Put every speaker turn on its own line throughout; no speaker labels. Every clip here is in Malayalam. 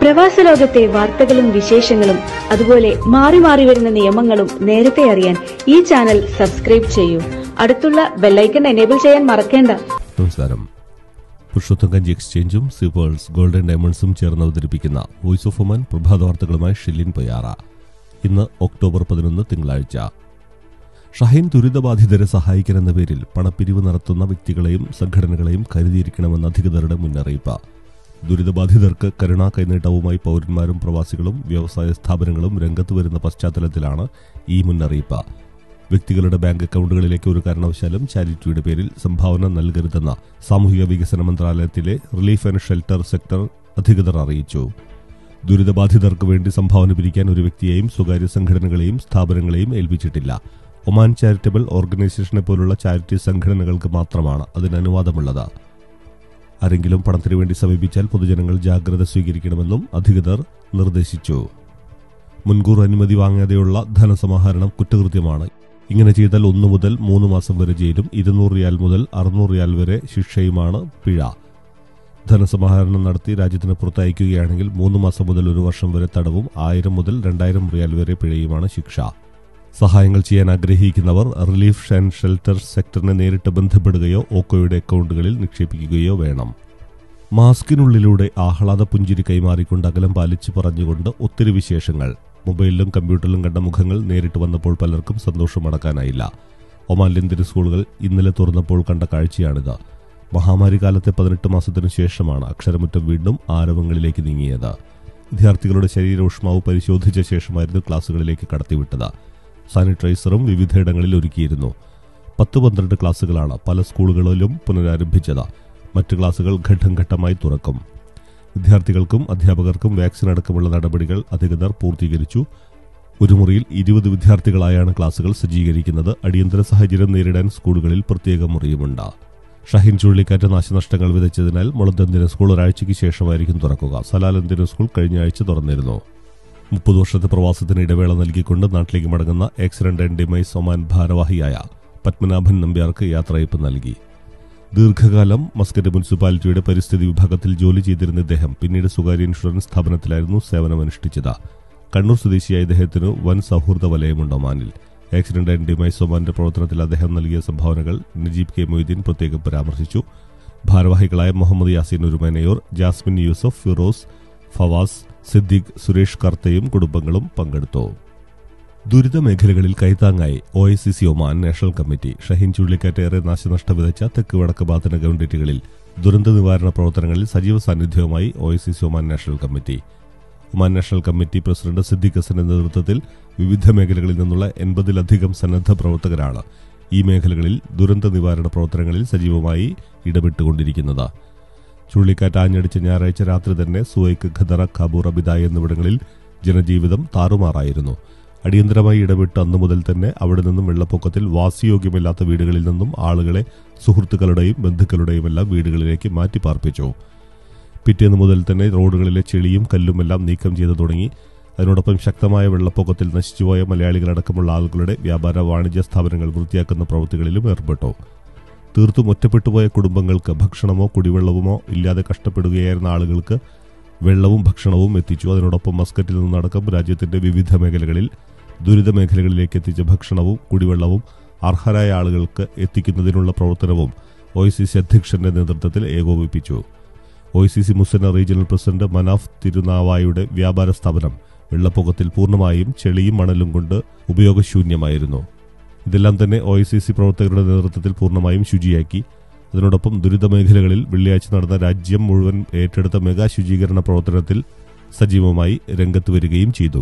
പ്രവാസ ലോകത്തെ വാർത്തകളും വിശേഷങ്ങളും അതുപോലെ മാറി മാറി വരുന്ന നിയമങ്ങളും നേരത്തെ അറിയാൻ ഈ ചാനൽ സബ്സ്ക്രൈബ് ചെയ്യൂ അടുത്തുള്ള ബെല്ലൈക്കൺ എനേബിൾ ചെയ്യാൻ മറക്കേണ്ട
നമസ്കാരം പുരുഷോത്തം കഞ്ചി എക്സ്ചേഞ്ചും സൂപ്പേഴ്സ് ഗോൾഡൻ ഡയമണ്ട്സും ചേർന്ന് അവതരിപ്പിക്കുന്ന വോയിസ് ഓഫ് ഒമാൻ പ്രഭാത വാർത്തകളുമായി ഷില്ലിൻ പൊയ്യാറ ഇന്ന് ഒക്ടോബർ പതിനൊന്ന് തിങ്കളാഴ്ച ഷഹീൻ ദുരിതബാധിതരെ സഹായിക്കണമെന്ന പേരിൽ പണപ്പിരിവ് നടത്തുന്ന വ്യക്തികളെയും സംഘടനകളെയും കരുതിയിരിക്കണമെന്ന് അധികൃതരുടെ മുന്നറിയിപ്പ് ദുരിതബാധിതർക്ക് കരുണാ കൈനീട്ടവുമായി പൗരന്മാരും പ്രവാസികളും വ്യവസായ സ്ഥാപനങ്ങളും രംഗത്ത് വരുന്ന പശ്ചാത്തലത്തിലാണ് ഈ മുന്നറിയിപ്പ് വ്യക്തികളുടെ ബാങ്ക് അക്കൗണ്ടുകളിലേക്ക് ഒരു കാരണവശാലും ചാരിറ്റിയുടെ പേരിൽ സംഭാവന നൽകരുതെന്ന് സാമൂഹിക വികസന മന്ത്രാലയത്തിലെ റിലീഫ് ആൻഡ് ഷെൽട്ടർ സെക്ടർ അധികൃതർ അറിയിച്ചു ദുരിതബാധിതർക്ക് വേണ്ടി സംഭാവന പിരിക്കാൻ ഒരു വ്യക്തിയെയും സ്വകാര്യ സംഘടനകളെയും സ്ഥാപനങ്ങളെയും ഏൽപ്പിച്ചിട്ടില്ല ഒമാൻ ചാരിറ്റബിൾ ഓർഗനൈസേഷനെ പോലുള്ള ചാരിറ്റി സംഘടനകൾക്ക് മാത്രമാണ് അതിന് അനുവാദമുള്ളത് ആരെങ്കിലും പണത്തിനു വേണ്ടി സമീപിച്ചാൽ പൊതുജനങ്ങൾ ജാഗ്രത സ്വീകരിക്കണമെന്നും അധികൃതർ നിർദ്ദേശിച്ചു മുൻകൂർ അനുമതി വാങ്ങാതെയുള്ള ധനസമാഹരണം കുറ്റകൃത്യമാണ് ഇങ്ങനെ ചെയ്താൽ ഒന്നു മുതൽ മൂന്ന് മാസം വരെ ജയിലും ഇരുന്നൂറ് റിയാൽ മുതൽ അറുന്നൂറ് റിയാൽ വരെ ശിക്ഷയുമാണ് പിഴ ധനസമാഹരണം നടത്തി രാജ്യത്തിന് പുറത്തയക്കുകയാണെങ്കിൽ മൂന്ന് മാസം മുതൽ ഒരു വർഷം വരെ തടവും ആയിരം മുതൽ രണ്ടായിരം റിയാൽ വരെ പിഴയുമാണ് ശിക്ഷ സഹായങ്ങൾ ചെയ്യാൻ ആഗ്രഹിക്കുന്നവർ റിലീഫ് ആൻഡ് ഷെൽട്ടർ സെക്ടറിനെ നേരിട്ട് ബന്ധപ്പെടുകയോ ഓക്കോയുടെ അക്കൗണ്ടുകളിൽ നിക്ഷേപിക്കുകയോ വേണം മാസ്കിനുള്ളിലൂടെ ആഹ്ലാദ പുഞ്ചിരി കൈമാറിക്കൊണ്ട് അകലം പാലിച്ചു പറഞ്ഞുകൊണ്ട് ഒത്തിരി വിശേഷങ്ങൾ മൊബൈലിലും കമ്പ്യൂട്ടറിലും കണ്ട മുഖങ്ങൾ നേരിട്ട് വന്നപ്പോൾ പലർക്കും സന്തോഷം അടക്കാനായില്ല ഒമാനിലെ ഇന്ത്യൻ സ്കൂളുകൾ ഇന്നലെ തുറന്നപ്പോൾ കണ്ട കാഴ്ചയാണിത് മഹാമാരി കാലത്തെ പതിനെട്ട് മാസത്തിനു ശേഷമാണ് അക്ഷരമുറ്റം വീണ്ടും ആരവങ്ങളിലേക്ക് നീങ്ങിയത് വിദ്യാർത്ഥികളുടെ ശരീര ഊഷ്മാവ് പരിശോധിച്ച ശേഷമായിരുന്നു ക്ലാസുകളിലേക്ക് കടത്തിവിട്ടത് സാനിറ്റൈസറും വിവിധയിടങ്ങളിൽ ഒരുക്കിയിരുന്നു പത്ത് പന്ത്രണ്ട് ക്ലാസുകളാണ് പല സ്കൂളുകളിലും പുനരാരംഭിച്ചത് മറ്റ് ക്ലാസുകൾ ഘട്ടം ഘട്ടമായി തുറക്കും വിദ്യാർത്ഥികൾക്കും അധ്യാപകർക്കും വാക്സിൻ അടക്കമുള്ള നടപടികൾ അധികൃതർ പൂർത്തീകരിച്ചു ഒരു മുറിയിൽ ഇരുപത് വിദ്യാർത്ഥികളായാണ് ക്ലാസുകൾ സജ്ജീകരിക്കുന്നത് അടിയന്തര സാഹചര്യം നേരിടാൻ സ്കൂളുകളിൽ പ്രത്യേക മുറിയുമുണ്ട് ഷഹീൻ ചുഴലിക്കാറ്റ് നാശനഷ്ടങ്ങൾ വിതച്ചതിനാൽ മുളന്തന്തിന സ്കൂൾ ഒരാഴ്ചയ്ക്ക് ശേഷമായിരിക്കും തുറക്കുക സലാലന്തിന സ്കൂൾ കഴിഞ്ഞ ആഴ്ച തുറന്നിരുന്നു മുപ്പത് വർഷത്തെ പ്രവാസത്തിന് ഇടവേള നൽകിക്കൊണ്ട് നാട്ടിലേക്ക് മടങ്ങുന്ന ആക്സിഡന്റ് ആൻഡ് ഡിമൈസ് ഒമാൻ ഭാരവാഹിയായ പത്മനാഭൻ നമ്പ്യാർക്ക് യാത്രയപ്പ് നൽകി ദീർഘകാലം മസ്കറ്റ് മുനിസിപ്പാലിറ്റിയുടെ പരിസ്ഥിതി വിഭാഗത്തിൽ ജോലി ചെയ്തിരുന്ന ഇദ്ദേഹം പിന്നീട് സ്വകാര്യ ഇൻഷുറൻസ് സ്ഥാപനത്തിലായിരുന്നു സേവനമനുഷ്ഠിച്ചത് കണ്ണൂർ സ്വദേശിയായ ഇദ്ദേഹത്തിന് വൻ സൗഹൃദ വലയമുണ്ട് ഒമാനിൽ ആക്സിഡന്റ് ആൻഡ് ഡിമൈസ് ഒമാന്റെ പ്രവർത്തനത്തിൽ അദ്ദേഹം നൽകിയ സംഭാവനകൾ നജീബ് കെ മൊയ്തീൻ പ്രത്യേകം പരാമർശിച്ചു ഭാരവാഹികളായ മുഹമ്മദ് യാസീൻ ഉരുമനയോർ ജാസ്മിൻ യൂസഫ് ഫിറോസ് ഫവാസ് സിദ്ദിഖ് സുരേഷ് കർത്തയും കുടുംബങ്ങളും പങ്കെടുത്തു ദുരിത മേഖലകളിൽ കൈത്താങ്ങായി O I C C Oman national committee Shaheen ചുഴലിക്കാറ്റ് ഏറെ നാശനഷ്ടം വിതച്ച തെക്ക് വടക്ക് ബാത്തന ഗവൺമെന്റുകളിൽ ദുരന്ത നിവാരണ പ്രവർത്തനങ്ങളിൽ സജീവ സാന്നിധ്യവുമായി O I C C Oman national committee Oman national committee president Siddique ഹസന്റെ നേതൃത്വത്തിൽ വിവിധ മേഖലകളിൽ നിന്നുള്ള എൺപതിലധികം സന്നദ്ധ പ്രവർത്തകരാണ് ഈ മേഖലകളിൽ ദുരന്ത നിവാരണ പ്രവർത്തനങ്ങളിൽ സജീവമായി ഇടപെട്ടുകൊണ്ടിരിക്കുന്നത് ചുഴലിക്കാറ്റ് ആഞ്ഞടിച്ച ഞായറാഴ്ച രാത്രി തന്നെ സുവൈക്ക് ഖദറ ഖാബൂർ അബിദായ് എന്നിവിടങ്ങളിൽ ജനജീവിതം താറുമാറായിരുന്നു അടിയന്തരമായി ഇടപെട്ട് അന്നു മുതൽ തന്നെ അവിടെ നിന്നും വെള്ളപ്പൊക്കത്തിൽ വാസയോഗ്യമില്ലാത്ത വീടുകളിൽ നിന്നും ആളുകളെ സുഹൃത്തുക്കളുടെയും ബന്ധുക്കളുടെയും എല്ലാം വീടുകളിലേക്ക് മാറ്റി പാർപ്പിച്ചു പിറ്റേന്ന് മുതൽ തന്നെ റോഡുകളിലെ ചെളിയും കല്ലുമെല്ലാം നീക്കം ചെയ്തു തുടങ്ങി അതിനോടൊപ്പം ശക്തമായ വെള്ളപ്പൊക്കത്തിൽ നശിച്ചുപോയ മലയാളികളടക്കമുള്ള ആളുകളുടെ വ്യാപാര വാണിജ്യ സ്ഥാപനങ്ങൾ വൃത്തിയാക്കുന്ന പ്രവൃത്തികളിലും ഏർപ്പെട്ടു തീർത്തും ഒറ്റപ്പെട്ടുപോയ കുടുംബങ്ങൾക്ക് ഭക്ഷണമോ കുടിവെള്ളവുമോ ഇല്ലാതെ കഷ്ടപ്പെടുകയായിരുന്ന ആളുകൾക്ക് വെള്ളവും ഭക്ഷണവും എത്തിച്ചു അതിനോടൊപ്പം മസ്കറ്റിൽ നിന്നടക്കം രാജ്യത്തിന്റെ വിവിധ മേഖലകളിൽ ദുരിത മേഖലകളിലേക്ക് എത്തിച്ച ഭക്ഷണവും കുടിവെള്ളവും അർഹരായ ആളുകൾക്ക് എത്തിക്കുന്നതിനുള്ള പ്രവർത്തനവും ഒ ഐ സി സി അധ്യക്ഷന്റെ നേതൃത്വത്തിൽ ഏകോപിപ്പിച്ചു O I C C Musannah regional president Manaf തിരുനാവായുടെ വ്യാപാര സ്ഥാപനം വെള്ളപ്പൊക്കത്തിൽ പൂർണ്ണമായും ചെളിയും മണലും കൊണ്ട് ഉപയോഗശൂന്യമായിരുന്നു ഇതെല്ലാം തന്നെ ഒ ഐ സി സി പ്രവർത്തകരുടെ നേതൃത്വത്തിൽ പൂർണ്ണമായും ശുചിയാക്കി അതിനോടൊപ്പം ദുരിത മേഖലകളിൽ വെള്ളിയാഴ്ച നടന്ന രാജ്യം മുഴുവൻ ഏറ്റെടുത്ത മെഗാ ശുചീകരണ പ്രവർത്തനത്തിൽ സജീവമായി രംഗത്ത് വരികയും ചെയ്തു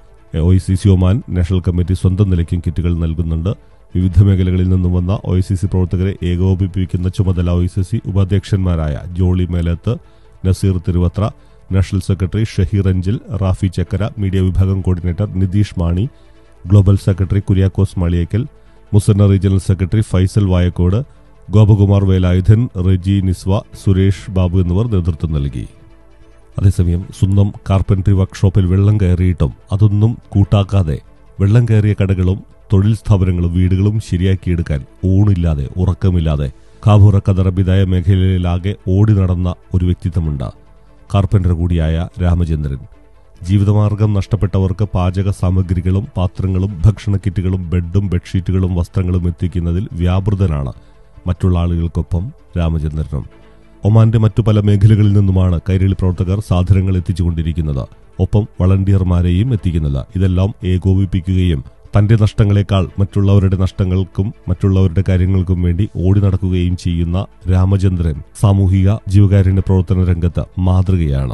O I C C Oman national committee സ്വന്തം നിലയ്ക്കും കിറ്റുകൾ നൽകുന്നുണ്ട് വിവിധ മേഖലകളിൽ നിന്നും വന്ന ഒ ഐ സി സി പ്രവർത്തകരെ ഏകോപിപ്പിക്കുന്ന ചുമതല ഒ ഐ സി സി ഉപാധ്യക്ഷന്മാരായ Jolly Melath Naseer Thiruvathra national secretary Shaheer Anchal Rafi Chakkara media വിഭാഗം coordinator Nitheesh Mani global secretary Kuriakose Maliyekkal Musannah regional secretary Faisal Vayakkode Gopakumar Velayudhan Reji Nizwa Suresh Babu എന്നിവർ നേതൃത്വം നൽകി അതേസമയം സ്വന്തം കാർപ്പൻട്രി വർക്ക്ഷോപ്പിൽ വെള്ളം കയറിയിട്ടും അതൊന്നും കൂട്ടാക്കാതെ വെള്ളം കയറിയ കടകളും തൊഴിൽ സ്ഥാപനങ്ങളും വീടുകളും ശരിയാക്കിയെടുക്കാൻ ഊണില്ലാതെ ഉറക്കമില്ലാതെ കാബൂറ കദറബിദായ മേഖലയിലാകെ ഓടി നടന്ന ഒരു വ്യക്തിത്വമുണ്ട് കാർപ്പൻ്റർ കൂടിയായ രാമചന്ദ്രൻ ജീവിതമാർഗം നഷ്ടപ്പെട്ടവർക്ക് പാചക സാമഗ്രികളും പാത്രങ്ങളും ഭക്ഷണ കിറ്റുകളും ബെഡും ബെഡ്ഷീറ്റുകളും വസ്ത്രങ്ങളും എത്തിക്കുന്നതിൽ വ്യാപൃതനാണ് മറ്റുള്ള ആളുകൾക്കൊപ്പം രാമചന്ദ്രനും ഒമാന്റെ മറ്റു പല മേഖലകളിൽ നിന്നുമാണ് കൈരളി പ്രവർത്തകർ സാധനങ്ങൾ എത്തിച്ചുകൊണ്ടിരിക്കുന്നത് ഒപ്പം വളണ്ടിയർമാരെയും എത്തിക്കുന്നത് ഇതെല്ലാം ഏകോപിപ്പിക്കുകയും തന്റെ നഷ്ടങ്ങളെക്കാൾ മറ്റുള്ളവരുടെ നഷ്ടങ്ങൾക്കും മറ്റുള്ളവരുടെ കാര്യങ്ങൾക്കും വേണ്ടി ഓടി നടക്കുകയും ചെയ്യുന്ന രാമചന്ദ്രൻ സാമൂഹിക ജീവകാരുണ്യ പ്രവർത്തന രംഗത്ത് മാതൃകയാണ്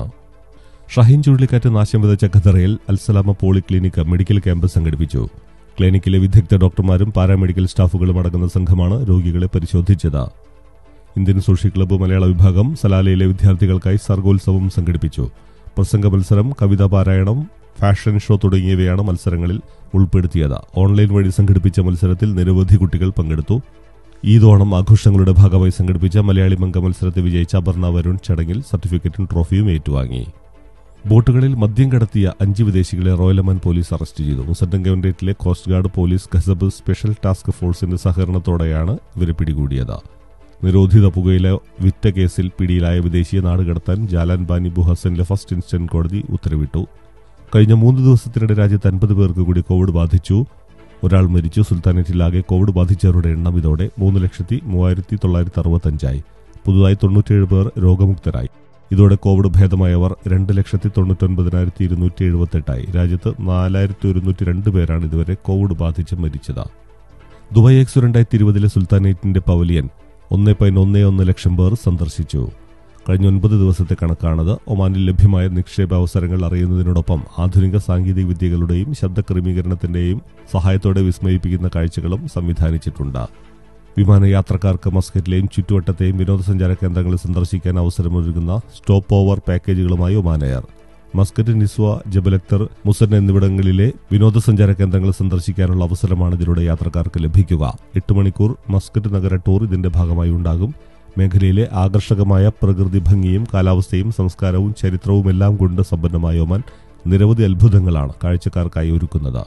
ഷഹീൻ ചുഴലിക്കാറ്റ് നാശം വിതച്ച ഖത്തറയിൽ അൽസലാമ പോളിക്ലിനിക് മെഡിക്കൽ ക്യാമ്പ് സംഘടിപ്പിച്ചു ക്ലിനിക്കിലെ വിദഗ്ധ ഡോക്ടർമാരും പാരാമെഡിക്കൽ സ്റ്റാഫുകളും അടങ്ങുന്ന സംഘമാണ് രോഗികളെ പരിശോധിച്ചത് ഇന്ത്യൻ സോഷ്യൽ ക്ലബ്ബ് മലയാള വിഭാഗം സലാലയിലെ വിദ്യാർത്ഥികൾക്കായി സർഗോത്സവം സംഘടിപ്പിച്ചു പ്രസംഗ മത്സരം കവിതാ പാരായണം ഫാഷൻ ഷോ തുടങ്ങിയവയാണ് മത്സരങ്ങളിൽ ഉൾപ്പെടുത്തിയത് ഓൺലൈൻ വഴി സംഘടിപ്പിച്ച മത്സരത്തിൽ നിരവധി കുട്ടികൾ പങ്കെടുത്തു ഈദോണം ആഘോഷങ്ങളുടെ ഭാഗമായി സംഘടിപ്പിച്ച മലയാളി മംഗ മത്സരത്തെ വിജയിച്ച അപർണ വരുൺ ചടങ്ങിൽ സർട്ടിഫിക്കറ്റും ട്രോഫിയും ഏറ്റുവാങ്ങി ബോട്ടുകളിൽ മദ്യം കടത്തിയ അഞ്ച് വിദേശികളെ റോയൽ അമൻ പോലീസ് അറസ്റ്റ് ചെയ്തു മുസറ്റം ഗവൺമെന്റിലെ coast guard police Khasab special task ഫോഴ്സിന്റെ സഹകരണത്തോടെയാണ് ഇവരെ പിടികൂടിയത് നിരോധിത പുകയില വിറ്റ കേസിൽ പിടിയിലായ വിദേശിയെ നാടുകടത്താൻ ജാലാൻ ബാനി ബുഹസനിലെ ഫസ്റ്റ് ഇൻസ്റ്റന്റ് കോടതി ഉത്തരവിട്ടു കഴിഞ്ഞ മൂന്ന് ദിവസത്തിനിടെ രാജ്യത്ത് അൻപത് പേർക്ക് കൂടി കോവിഡ് ബാധിച്ചു ഒരാൾ മരിച്ചു സുൽത്താനേറ്റിലാകെ കോവിഡ് ബാധിച്ചവരുടെ എണ്ണം ഇതോടെ മൂന്ന് ലക്ഷത്തി മൂവായിരത്തി തൊള്ളായിരത്തി അറുപത്തഞ്ചായി പുതുതായി തൊണ്ണൂറ്റിയേഴ് പേർ രോഗമുക്തരായി ഇതോടെ കോവിഡ് ഭേദമായവർ രണ്ട് ലക്ഷത്തി തൊണ്ണൂറ്റൊൻപതിനായിരത്തി ഇരുന്നൂറ്റി എഴുപത്തെട്ടായി രാജ്യത്ത് നാലായിരത്തി ഒരുന്നൂറ്റി രണ്ട് പേരാണ് ഇതുവരെ കോവിഡ് ബാധിച്ച് മരിച്ചത് ദുബായ് എക്സ് രണ്ടായിരത്തി ഇരുപതിലെ സുൽത്താനേറ്റിന്റെ പവലിയൻ ഒന്ന് പോയിന്റ് ഒന്ന് ഒന്ന് ലക്ഷം പേർ സന്ദർശിച്ചു കഴിഞ്ഞ ഒൻപത് ദിവസത്തെ കണക്കാണത് ഒമാനിൽ ലഭ്യമായ നിക്ഷേപ അവസരങ്ങൾ അറിയുന്നതിനോടൊപ്പം ആധുനിക സാങ്കേതിക വിദ്യകളുടെയും ശബ്ദ ക്രമീകരണത്തിന്റെയും സഹായത്തോടെ വിസ്മയിപ്പിക്കുന്ന കാഴ്ചകളും സംവിധാനിച്ചിട്ടുണ്ട് വിമാനയാത്രക്കാർക്ക് മസ്കറ്റിലെയും ചുറ്റുവട്ടത്തെയും വിനോദസഞ്ചാര കേന്ദ്രങ്ങളിൽ സന്ദർശിക്കാൻ അവസരമൊരുക്കുന്ന സ്റ്റോപ്പ് ഓവർ പാക്കേജുകളുമായി Oman Air Muscat Nizwa Jabal Akhdar Musannah എന്നിവിടങ്ങളിലെ വിനോദസഞ്ചാര കേന്ദ്രങ്ങൾ സന്ദർശിക്കാനുള്ള അവസരമാണ് ഇതിലൂടെ യാത്രക്കാർക്ക് ലഭിക്കുക എട്ട് മണിക്കൂർ മസ്കറ്റ് നഗര ടൂർ ഇതിന്റെ ഭാഗമായി ഉണ്ടാകും മേഖലയിലെ ആകർഷകമായ പ്രകൃതി ഭംഗിയും കാലാവസ്ഥയും സംസ്കാരവും ചരിത്രവും എല്ലാം കൊണ്ട് സമ്പന്നമായ ഒമാൻ നിരവധി അത്ഭുതങ്ങളാണ് കാഴ്ചക്കാർക്കായി ഒരുക്കുന്നത്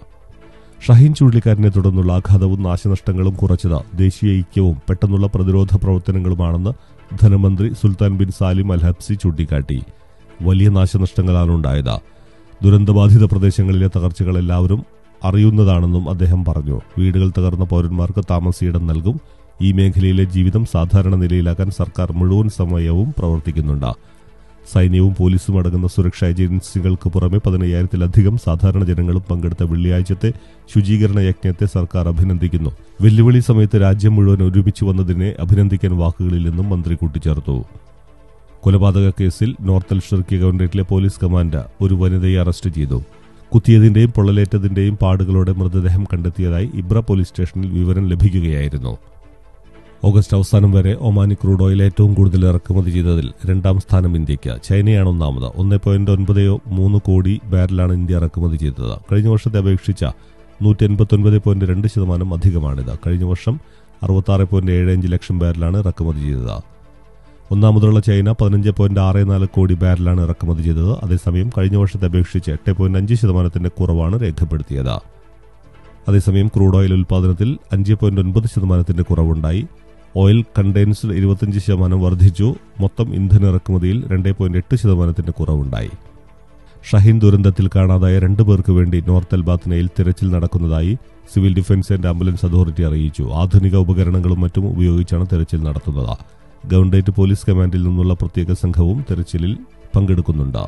ഷഹീൻ ചുഴലിക്കാറ്റിനെ തുടർന്നുള്ള ആഘാതവും നാശനഷ്ടങ്ങളും കുറച്ചത് ദേശീയ ഐക്യവും പെട്ടെന്നുള്ള പ്രതിരോധ പ്രവർത്തനങ്ങളുമാണെന്ന് ധനമന്ത്രി സുൽത്താൻ ബിൻ സാലിം അൽ ഹബ്സി ചൂണ്ടിക്കാട്ടി വലിയ നാശനഷ്ടങ്ങളാണ് ഉണ്ടായത് ദുരന്തബാധിത പ്രദേശങ്ങളിലെ തകർച്ചകൾ എല്ലാവരും അറിയുന്നതാണെന്നും അദ്ദേഹം പറഞ്ഞു വീടുകൾ തകർന്ന പൗരന്മാർക്ക് താമസയിടം നൽകും ഈ മേഖലയിലെ ജീവിതം സാധാരണ നിലയിലാക്കാൻ സർക്കാർ മുഴുവൻ സമയവും പ്രവർത്തിക്കുന്നുണ്ട് സൈന്യവും പോലീസും അടങ്ങുന്ന സുരക്ഷാ ഏജൻസികൾക്ക് പുറമെ പതിനയ്യായിരത്തിലധികം സാധാരണ ജനങ്ങളും പങ്കെടുത്ത വെള്ളിയാഴ്ചത്തെ ശുചീകരണ യജ്ഞത്തെ സർക്കാർ അഭിനന്ദിക്കുന്നു വെല്ലുവിളി സമയത്ത് രാജ്യം മുഴുവൻ ഒരുമിച്ച് വന്നതിനെ അഭിനന്ദിക്കാൻ വാക്കുകളില്ലെന്നും മന്ത്രി കൂട്ടിച്ചേർത്തു കൊലപാതക കേസിൽ നോർത്തൽ ഷെർക്കി ഗവൺമെന്റിലെ പോലീസ് കമാൻഡർ ഒരു വനിതയെ അറസ്റ്റ് ചെയ്തു കുത്തിയതിന്റെയും പൊള്ളലേറ്റതിന്റെയും പാടുകളോടെ മൃതദേഹം കണ്ടെത്തിയതായി ഇബ്ര പോലീസ് സ്റ്റേഷനിൽ വിവരം ലഭിക്കുകയായിരുന്നു ഓഗസ്റ്റ് അവസാനം വരെ ഒമാനി ക്രൂഡ് ഓയിൽ ഏറ്റവും കൂടുതൽ ഇറക്കുമതി ചെയ്തതിൽ രണ്ടാം സ്ഥാനം ഇന്ത്യയ്ക്ക് ചൈനയാണ് ഒന്നാമത് ഒന്ന് പോയിന്റ് ഒൻപത് മൂന്ന് കോടി ബാരലാണ് ഇന്ത്യ ഇറക്കുമതി ചെയ്തത് കഴിഞ്ഞ വർഷത്തെ അപേക്ഷിച്ച നൂറ്റി എൺപത്തൊൻപത് പോയിന്റ് രണ്ട് ശതമാനം അധികമാണിത് കഴിഞ്ഞ വർഷം അറുപത്താറ് പോയിന്റ് ഏഴ് അഞ്ച് ലക്ഷം ബാരലാണ് ഇറക്കുമതി ചെയ്തത് ഒന്നാമതുള്ള ചൈന പതിനഞ്ച് പോയിന്റ് ആറ് നാല് കോടി ബാരലാണ് ഇറക്കുമതി ചെയ്തത് അതേസമയം കഴിഞ്ഞ വർഷത്തെ അപേക്ഷിച്ച് എട്ട് പോയിന്റ് അഞ്ച് ശതമാനത്തിന്റെ കുറവാണ് രേഖപ്പെടുത്തിയത് അതേസമയം ക്രൂഡ് ഓയിൽ ഉൽപാദനത്തിൽ അഞ്ച് പോയിന്റ് ഒൻപത് ശതമാനത്തിന്റെ കുറവുണ്ടായി ഓയിൽ കണ്ടെയ്ൻസ്ഡ് ഇരുപത്തിയഞ്ച് ശതമാനം വർദ്ധിച്ചു മൊത്തം ഇന്ധന ഇറക്കുമതിയിൽ രണ്ട് പോയിന്റ് എട്ട് ശതമാനത്തിന്റെ കുറവുണ്ടായി ഷഹീൻ ദുരന്തത്തിൽ കാണാതായ രണ്ടു പേർക്ക് വേണ്ടി നോർത്ത് അൽബാത്തിനയിൽ തിരച്ചിൽ നടക്കുന്നതായി civil defence and ambulance authority അറിയിച്ചു ആധുനിക ഉപകരണങ്ങളും മറ്റും ഉപയോഗിച്ചാണ് തിരച്ചിൽ നടത്തുന്നത് ഗവൺമെന്റ് പോലീസ് കമാൻഡിൽ നിന്നുള്ള പ്രത്യേക സംഘവും തിരച്ചിലിൽ പങ്കെടുക്കുന്നുണ്ട്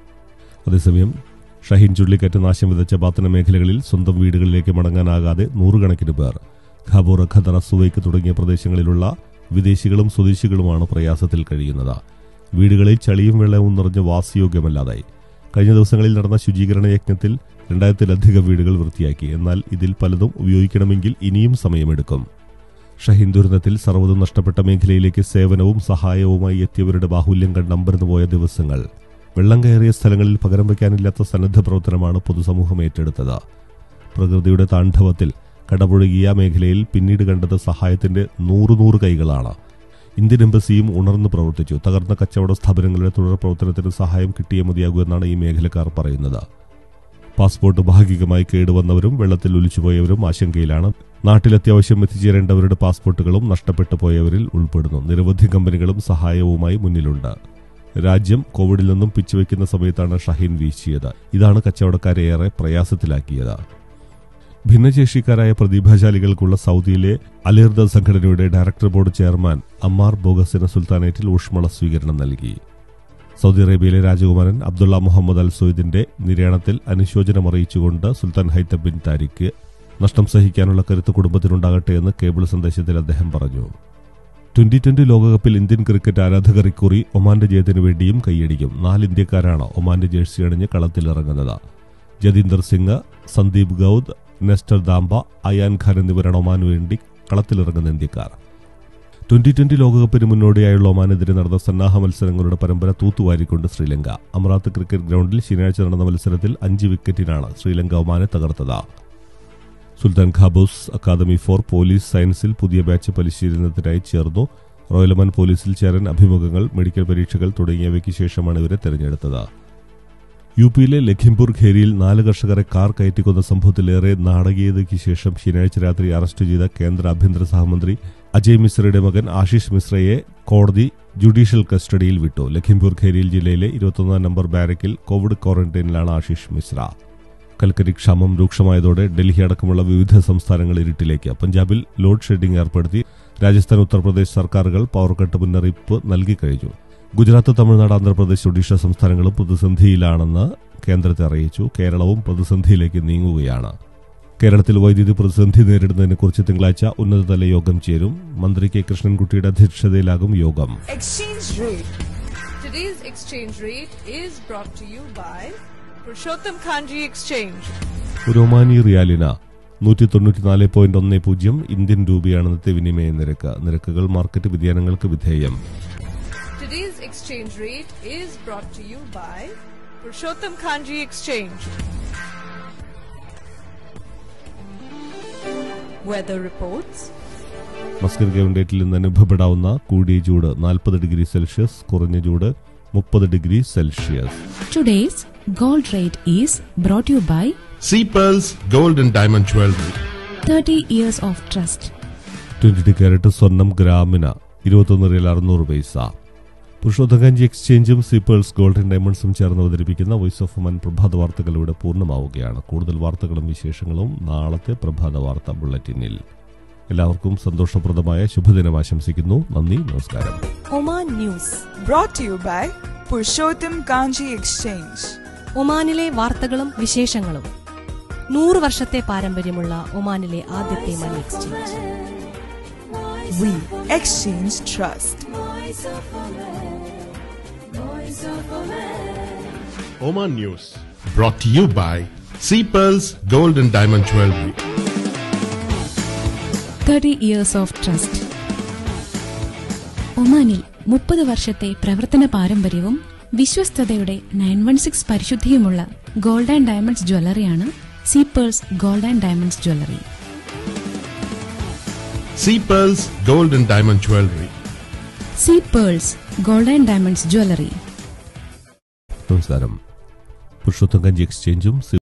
അതേസമയം ഷഹീൻ ചുഴലിക്കാറ്റ് നാശം വിതച്ച ബാത്തന മേഖലകളിൽ സ്വന്തം വീടുകളിലേക്ക് മടങ്ങാനാകാതെ നൂറുകണക്കിന് പേർ ഖബൂർ ഖദറ സുവൈക്ക് തുടങ്ങിയ പ്രദേശങ്ങളിലുള്ള വിദേശികളും സ്വദേശികളുമാണ് പ്രയാസത്തിൽ കഴിയുന്നത് വീടുകളിൽ ചളിയും വെള്ളവും നിറഞ്ഞ് വാസയോഗ്യമല്ലാതായി കഴിഞ്ഞ ദിവസങ്ങളിൽ നടന്ന ശുചീകരണ യജ്ഞത്തിൽ രണ്ടായിരത്തിലധികം വീടുകൾ വൃത്തിയാക്കി എന്നാൽ ഇതിൽ പലതും ഉപയോഗിക്കണമെങ്കിൽ ഇനിയും സമയമെടുക്കും ഷഹീൻ ദുരന്തത്തിൽ സർവ്വതും നഷ്ടപ്പെട്ട മേഖലയിലേക്ക് സേവനവും സഹായവുമായി എത്തിയവരുടെ ബാഹുല്യം കണ്ടമ്പരന്നു പോയ ദിവസങ്ങൾ വെള്ളം കയറിയ സ്ഥലങ്ങളിൽ പകരം വയ്ക്കാനില്ലാത്ത സന്നദ്ധ പ്രവർത്തനമാണ് പൊതുസമൂഹം ഏറ്റെടുത്തത് പ്രകൃതിയുടെ താണ്ഡവത്തിൽ കടപുഴകിയ മേഖലയിൽ പിന്നീട് കണ്ടത് സഹായത്തിന്റെ നൂറ് നൂറ് കൈകളാണ് ഇന്ത്യൻ എംബസിയും ഉണർന്നു പ്രവർത്തിച്ചു തകർന്ന കച്ചവട സ്ഥാപനങ്ങളുടെ തുടർ പ്രവർത്തനത്തിന് സഹായം കിട്ടിയേ മതിയാകൂ എന്നാണ് ഈ മേഖലക്കാർ പറയുന്നത് പാസ്പോർട്ട് ഭാഗികമായി കേടുവന്നവരും വെള്ളത്തിൽ ഒലിച്ചുപോയവരും ആശങ്കയിലാണ് നാട്ടിൽ അത്യാവശ്യം എത്തിച്ചേരേണ്ടവരുടെ പാസ്പോർട്ടുകളും നഷ്ടപ്പെട്ടു പോയവരിൽ ഉൾപ്പെടുന്നു നിരവധി കമ്പനികളും സഹായവുമായി മുന്നിലുണ്ട് രാജ്യം കോവിഡിൽ നിന്നും പിച്ചുവെക്കുന്ന സമയത്താണ് ഷഹീൻ വീശിയത് ഇതാണ് കച്ചവടക്കാരെ ഏറെ പ്രയാസത്തിലാക്കിയത് ഭിന്നശേഷിക്കാരായ പ്രതിഭാശാലികൾക്കുള്ള സൗദിയിലെ അലിർദ സംഘടനയുടെ ഡയറക്ടർ ബോർഡ് ചെയർമാൻ അമ്മാർ ബോഗസിന് സുൽത്താനേറ്റിൽ ഊഷ്മള സ്വീകരണം നൽകി സൗദി അറേബ്യയിലെ രാജകുമാരൻ അബ്ദുള്ള മുഹമ്മദ് അൽ സൊയ്ദിന്റെ നിര്യാണത്തിൽ അനുശോചനം അറിയിച്ചുകൊണ്ട് സുൽത്താൻ ഹൈത്തം ബിൻ താരിഖ് നഷ്ടം സഹിക്കാനുള്ള കരുത്ത് കുടുംബത്തിനുണ്ടാകട്ടെ എന്ന് കേബിൾ സന്ദേശത്തിൽ അദ്ദേഹം പറഞ്ഞു ട്വന്റി ട്വന്റി ലോകകപ്പിൽ ഇന്ത്യൻ ക്രിക്കറ്റ് ആരാധകർ ഇക്കുറി ഒമാന്റെ ജയത്തിനു വേണ്ടിയും കൈയടിക്കും നാല് ഇന്ത്യക്കാരാണ് ഒമാന്റെ ജേഴ്സി അണിഞ്ഞ് കളത്തിലിറങ്ങുന്നത് ജതീന്ദർ സിംഗ് സന്ദീപ് ഗൌദ് നെസ്റ്റർ ദാംബ അയാൻ ഖാൻ എന്നിവരാണ് ഒമാനു വേണ്ടി കളത്തിലിറങ്ങുന്ന ഇന്ത്യക്കാർ ട്വന്റി ട്വന്റി ലോകകപ്പിന് മുന്നോടിയായുള്ള ഒമാനെതിരെ നടന്ന സന്നാഹ മത്സരങ്ങളുടെ പരമ്പര തൂത്തുവാരിക്കൊണ്ട് ശ്രീലങ്ക അമറാത്ത് ക്രിക്കറ്റ് ഗ്രൗണ്ടിൽ ശനിയാഴ്ച നടന്ന മത്സരത്തിൽ അഞ്ച് വിക്കറ്റിനാണ് ശ്രീലങ്ക ഒമാനെ തകർത്തത് Sultan Qaboos academy for police സയൻസിൽ പുതിയ ബാച്ച് പരിശീലനത്തിനായി ചേർന്നു റോയൽ ഒമാൻ പോലീസിൽ ചേരാൻ അഭിമുഖങ്ങൾ മെഡിക്കൽ പരീക്ഷകൾ തുടങ്ങിയവയ്ക്ക് ശേഷമാണ് ഇവരെ തെരഞ്ഞെടുത്തത് യു പിയിലെ ലഖിംപൂർ ഖേരിയിൽ നാല് കർഷകരെ കാർ കയറ്റിക്കൊന്ന സംഭവത്തിലേറെ നാടകീയതയ്ക്ക് ശേഷം ശനിയാഴ്ച രാത്രി അറസ്റ്റ് ചെയ്ത കേന്ദ്ര ആഭ്യന്തര സഹമന്ത്രി അജയ് മിശ്രയുടെ മകൻ ആശിഷ് മിശ്രയെ കോടതി ജുഡീഷ്യൽ കസ്റ്റഡിയിൽ വിട്ടു ലഖിംപൂർ ഖേരിയിൽ ജില്ലയിലെ ഇരുപത്തൊന്നാം നമ്പർ ബാരക്കിൽ കോവിഡ് ക്വാറന്റൈനിലാണ് ആശിഷ് മിശ്ര കൽക്കരി ക്ഷാമം രൂക്ഷമായതോടെ ഡൽഹി അടക്കമുള്ള വിവിധ സംസ്ഥാനങ്ങൾ ഇരുട്ടിലേക്ക് പഞ്ചാബിൽ ലോഡ് ഷെഡിംഗ് ഏർപ്പെടുത്തി രാജസ്ഥാൻ ഉത്തർപ്രദേശ് സർക്കാരുകൾ പവർ കട്ട് മുന്നറിയിപ്പ് നൽകി കഴിഞ്ഞു ഗുജറാത്ത് തമിഴ്നാട് ആന്ധ്രാപ്രദേശ് ഒഡീഷ സംസ്ഥാനങ്ങളും പ്രതിസന്ധിയിലാണെന്ന് കേന്ദ്രത്തെ അറിയിച്ചു കേരളവും പ്രതിസന്ധിയിലേക്ക് നീങ്ങുകയാണ് കേരളത്തിൽ വൈദ്യുതി പ്രതിസന്ധി നേരിടുന്നതിനെക്കുറിച്ച് തിങ്കളാഴ്ച ഉന്നതതല യോഗം ചേരും മന്ത്രി കെ കൃഷ്ണൻകുട്ടിയുടെ അധ്യക്ഷതയിലാകും യോഗം
Exchange rate.
Today's exchange rate is brought to you by Purushottam Kanji Exchange.
ഒരു ഒമാനി റിയാലിന് നൂറ്റി തൊണ്ണൂറ്റിനാല് പോയിന്റ് ഒന്ന് പൂജ്യം ഇന്ത്യൻ രൂപയാണ് ഇന്നത്തെ വിനിമയ നിരക്ക് നിരക്കുകൾ മാർക്കറ്റ് വ്യതിയാനങ്ങൾക്ക് വിധേയം
Today's exchange rate is brought to you by Purushottam Kanji Exchange.
Weather reports.
Muscat ഗവൺഡേറ്റിൽ നിന്ന് അനുഭവപ്പെടാവുന്ന കൂടിയ ചൂട് നാൽപ്പത് ഡിഗ്രി സെൽഷ്യസ് കുറഞ്ഞ ചൂട് മുപ്പത് degree Celsius
Today's gold rate is brought to you by
Sea Pearls Gold and Diamond Jewelry.
30 years of trust.
Twenty carat സ്വർണം ഗ്രാമിന് ഇരുപത്തൊന്ന് റിയൽ അറുന്നൂറ് പൈസ പുരുഷോത്തകഞ്ചി എക്സ്ചേഞ്ചും സീപ്പേഴ്സ് ഗോൾഡൻ ഡയമണ്ട്സും ചേർന്ന് അവതരിപ്പിക്കുന്ന വോയിസ് ഓഫ് മൻ പ്രഭാത വാർത്തകൾ ഇവിടെ പൂർണ്ണമാവുകയാണ് കൂടുതൽ വാർത്തകളും വിശേഷങ്ങളും നാളത്തെ പ്രഭാത വാർത്ത ബുള്ളറ്റിനിൽ എല്ലാവർക്കും സന്തോഷപ്രദമായ ശുഭദിനം ആശംസിക്കുന്നു നന്ദി നമസ്കാരം
Oman news
Brought to you by Purushottam Kanji Exchange.
ഒമാനിലെ വാർത്തകളും വിശേഷങ്ങളും നൂറ് വർഷത്തെ പാരമ്പര്യമുള്ള ഒമാനിലെ ആദ്യത്തെ money exchange
We exchange trust.
Oman News. Brought to you by Sea Pearls Gold and Diamond Jewelry.
30 years of trust. ഒമാനിൽ മുപ്പത് വർഷത്തെ പ്രവർത്തന പാരമ്പര്യവും വിശ്വസ്തതയുടെ നയൻ വൺ സിക്സ് പരിശുദ്ധിയുമുള്ള ഗോൾഡ് ആൻഡ് ഡയമണ്ട്സ് ജ്വല്ലറിയാണ് Sea Pearls gold and diamonds jewellery
Sea Pearls Gold and Diamond Jewelry.
Sea Pearls gold and diamonds jewellery
നമസ്കാരം പുരുഷോത്തം കഞ്ചി എക്സ്ചേഞ്ചും